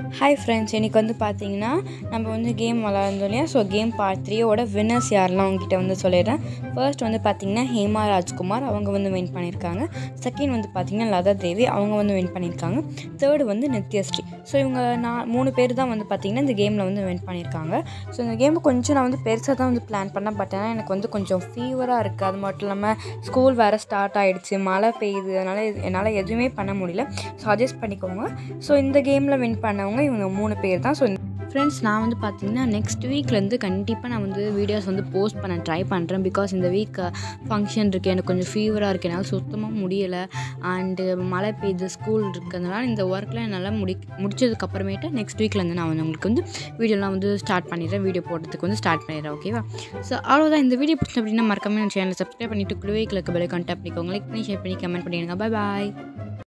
hi friends இன்றைக்கி வந்து பார்த்தீங்கன்னா நம்ம வந்து கேம் விளாண்டோம் இல்லையா ஸோ கேம் பார்ட் த்ரீயோட வின்னர்ஸ் யாரெல்லாம் உங்ககிட்ட வந்து சொல்லிடுறேன் ஃபர்ஸ்ட் வந்து பார்த்தீங்கன்னா ஹேமா ராஜ்குமார் அவங்க வந்து வின் பண்ணியிருக்காங்க செகண்ட் வந்து பார்த்தீங்கன்னா லதா தேவி அவங்க வந்து வின் பண்ணியிருக்காங்க தேர்டு வந்து நித்யஸ்ரீ ஸோ இவங்க நான் மூணு பேர் தான் வந்து பார்த்தீங்கன்னா இந்த கேமில் வந்து வின் பண்ணியிருக்காங்க ஸோ இந்த கேமை கொஞ்சம் நான் வந்து பெருசாக தான் வந்து பிளான் பண்ணேன் பட் ஆனால் எனக்கு வந்து கொஞ்சம் ஃபீவராக இருக்குது அது மட்டும் இல்லாமல் ஸ்கூல் வேறு ஸ்டார்ட் ஆகிடுச்சு மழை பெய்யுது அதனால் இது- என்னால் எதுவுமே பண்ண முடியல ஸோ அட்ஜஸ்ட் பண்ணிக்கோங்க ஸோ இந்த கேமில் வின் பண்ணவங்க இவங்க மூணு பேர் தான் ஸோ ஃப்ரெண்ட்ஸ் நான் வந்து பார்த்தீங்கன்னா நெக்ஸ்ட் வீக்லேருந்து கண்டிப்பாக நான் வந்து வீடியோஸ் வந்து போஸ்ட் பண்ண ட்ரை பண்ணுறேன் பிகாஸ் இந்த வீக் ஃபங்க்ஷன் இருக்குது எனக்கு கொஞ்சம் ஃபீவராக இருக்குது என்னால் சுத்தமாக முடியலை அண்டு மழை பெய்யுது ஸ்கூல் இருக்கிறதுனால இந்த ஒர்க்கில் என்னால் முடி முடிச்சதுக்கப்புறமேட்டு நெக்ஸ்ட் வீக்லேருந்து நான் வந்து உங்களுக்கு வந்து வீடியோலாம் வந்து ஸ்டார்ட் பண்ணிடுறேன் வீடியோ போடுறதுக்கு வந்து ஸ்டார்ட் பண்ணிடுறேன் ஓகேவா ஸோ அவ்வளோதான் இந்த வீடியோ பிடிச்ச அப்படின்னா மறக்காம என் சேனலை சப்ஸ்கிரைப் பண்ணிவிட்டு குழுவைக்கு பெலை கான்டாக்ட் பண்ணிக்கோங்க லைக் பண்ணி ஷேர் பண்ணி கமெண்ட் பண்ணிடுங்க பாய் பாய்